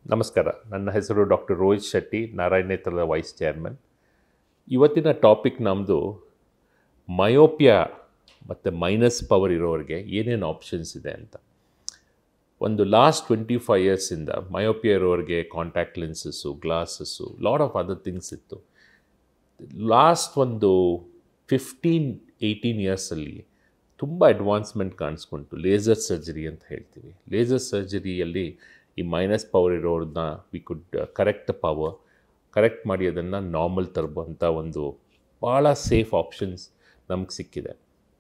ನಮಸ್ಕಾರ ನನ್ನ ಹೆಸರು ಡಾಕ್ಟರ್ ರೋಹಿತ್ ಶೆಟ್ಟಿ ನಾರಾಯಣೇತ್ರದ ವೈಸ್ ಚೇರ್ಮನ್ ಇವತ್ತಿನ ಟಾಪಿಕ್ ನಮ್ಮದು ಮಯೋಪಿಯಾ ಮತ್ತು ಮೈನಸ್ ಪವರ್ ಇರೋರಿಗೆ ಏನೇನು ಆಪ್ಷನ್ಸ್ ಇದೆ ಅಂತ ಒಂದು ಲಾಸ್ಟ್ ಟ್ವೆಂಟಿ ಫೈವ್ ಇಯರ್ಸಿಂದ ಮಯೋಪಿಯಾ ಇರೋರಿಗೆ contact lenses glasses lot of other things ಇತ್ತು ಲಾಸ್ಟ್ ಒಂದು ಫಿಫ್ಟೀನ್ ಏಯ್ಟೀನ್ ಇಯರ್ಸಲ್ಲಿ ತುಂಬ ಅಡ್ವಾನ್ಸ್ಮೆಂಟ್ ಕಾಣಿಸ್ಕೊಂತು ಲೇಸರ್ ಸರ್ಜರಿ ಅಂತ ಹೇಳ್ತೀವಿ ಲೇಸರ್ ಸರ್ಜರಿಯಲ್ಲಿ ಈ ಮೈನಸ್ ಪವರ್ ಇರೋರನ್ನ we could correct power correct ಮಾಡಿ ಅದನ್ನು ನಾರ್ಮಲ್ ತರುವಂಥ ಒಂದು ಭಾಳ ಸೇಫ್ ಆಪ್ಷನ್ಸ್ ನಮ್ಗೆ ಸಿಕ್ಕಿದೆ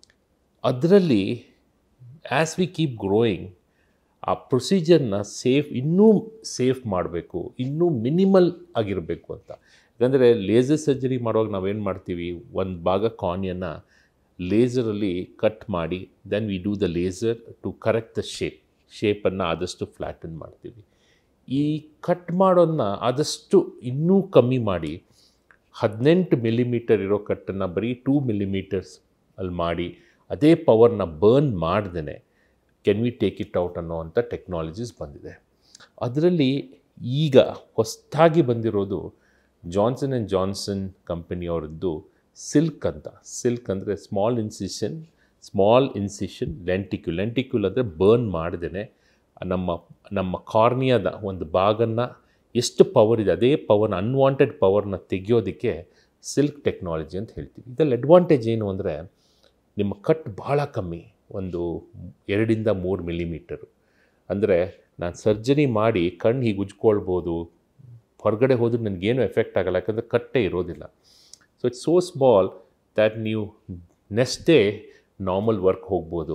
ಅದರಲ್ಲಿ ಆ್ಯಸ್ ವಿ ಕೀಪ್ ಗ್ರೋಯಿಂಗ್ ಆ ಪ್ರೊಸೀಜರ್ನ ಸೇಫ್ ಇನ್ನೂ ಸೇಫ್ ಮಾಡಬೇಕು ಇನ್ನೂ ಮಿನಿಮಲ್ ಆಗಿರಬೇಕು ಅಂತ ಯಾಕಂದರೆ ಲೇಸರ್ ಸರ್ಜರಿ ಮಾಡುವಾಗ ನಾವೇನು ಮಾಡ್ತೀವಿ ಒಂದು ಭಾಗ ಕಾನಿಯನ್ನು ಲೇಸರಲ್ಲಿ ಕಟ್ ಮಾಡಿ then we do the laser to correct the shape ಶೇಪನ್ನು ಆದಷ್ಟು ಫ್ಲ್ಯಾಟನ್ ಮಾಡ್ತೀವಿ ಈ ಕಟ್ ಮಾಡೋದನ್ನ ಆದಷ್ಟು ಇನ್ನೂ ಕಮ್ಮಿ ಮಾಡಿ ಹದಿನೆಂಟು ಮಿಲಿಮೀಟರ್ ಇರೋ ಕಟ್ಟನ್ನು ಬರೀ ಟೂ ಮಿಲಿಮೀಟರ್ಸ್ ಅಲ್ಲಿ ಮಾಡಿ ಅದೇ ಪವರ್ನ ಬರ್ನ್ ಮಾಡ್ದೇ can we take it out ಅನ್ನೋವಂಥ ಟೆಕ್ನಾಲಜೀಸ್ ಬಂದಿದೆ ಅದರಲ್ಲಿ ಈಗ ಹೊಸದಾಗಿ ಬಂದಿರೋದು ಜಾನ್ಸನ್ ಆ್ಯಂಡ್ ಜಾನ್ಸನ್ ಕಂಪನಿಯವರದ್ದು ಸಿಲ್ಕ್ ಅಂತ ಸಿಲ್ಕ್ ಅಂದರೆ small incision small incision lenticule lenticule ಅಂದರೆ ಬರ್ನ್ ಮಾಡ್ದೇ ನಮ್ಮ ನಮ್ಮ ಕಾರ್ನಿಯಾದ ಒಂದು ಭಾಗನ ಎಷ್ಟು ಪವರ್ ಇದೆ ಅದೇ ಪವರ್ನ ಅನ್ವಾಂಟೆಡ್ ಪವರ್ನ ತೆಗೆಯೋದಕ್ಕೆ ಸಿಲ್ಕ್ ಟೆಕ್ನಾಲಜಿ ಅಂತ ಹೇಳ್ತೀವಿ ಇದರಲ್ಲಿ ಅಡ್ವಾಂಟೇಜ್ ಏನು ಅಂದರೆ ನಿಮ್ಮ ಕಟ್ ಭಾಳ ಕಮ್ಮಿ ಒಂದು ಎರಡಿಂದ ಮೂರು ಮಿಲಿಮೀಟರು ಅಂದರೆ ನಾನು ಸರ್ಜರಿ ಮಾಡಿ ಕಣ್ಣು ಹೀಗೆ ಉಜ್ಕೊಳ್ಬೋದು ಹೊರಗಡೆ ಹೋದ್ರೆ ನನಗೇನು ಎಫೆಕ್ಟ್ ಆಗಲ್ಲ ಯಾಕಂದರೆ ಕಟ್ಟೇ ಇರೋದಿಲ್ಲ so it's so small that ನೀವು ನೆಕ್ಸ್ಟ್ ಡೇ ನಾರ್ಮಲ್ ವರ್ಕ್ ಹೋಗ್ಬೋದು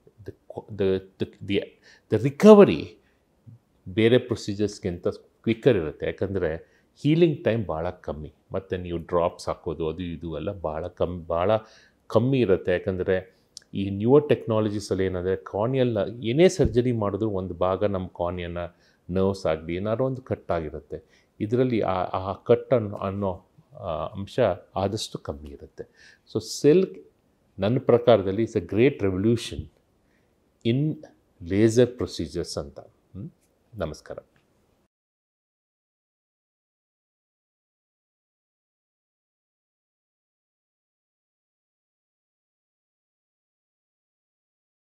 ದ ದಿ ದ ರಿಕವರಿ ಬೇರೆ ಪ್ರೊಸೀಜರ್ಸ್ಗಿಂತ ಕ್ವಿಕ್ಕರ್ ಇರುತ್ತೆ ಯಾಕಂದರೆ ಹೀಲಿಂಗ್ ಟೈಮ್ ಭಾಳ ಕಮ್ಮಿ ಮತ್ತು ನೀವು ಡ್ರಾಪ್ಸ್ ಹಾಕೋದು ಅದು ಇದು ಎಲ್ಲ ಭಾಳ ಕಮ್ಮಿ ಭಾಳ ಕಮ್ಮಿ ಇರುತ್ತೆ ಯಾಕಂದರೆ ಈ ನ್ಯೂವರ್ ಟೆಕ್ನಾಲಜೀಸಲ್ಲಿ ಏನಂದರೆ ಕಾರ್ನಿಯಲ್ಲ ಏನೇ ಸರ್ಜರಿ ಮಾಡಿದ್ರು ಒಂದು ಭಾಗ ನಮ್ಮ ಕಾರ್ನಿಯನ್ನ ನರ್ವ್ಸ್ ಆಗಲಿ ಏನಾದ್ರು ಒಂದು ಕಟ್ಟಾಗಿರುತ್ತೆ ಇದರಲ್ಲಿ ಆ ಆ ಕಟ್ ಅನ್ನೋ ಅನ್ನೋ ಅಂಶ ಆದಷ್ಟು ಕಮ್ಮಿ ಇರುತ್ತೆ ಸೊ ಸಿಲ್ಕ್ ನನ್ನ ಪ್ರಕಾರದಲ್ಲಿ it's a great revolution in laser procedures ಅಂತ ನಮಸ್ಕಾರ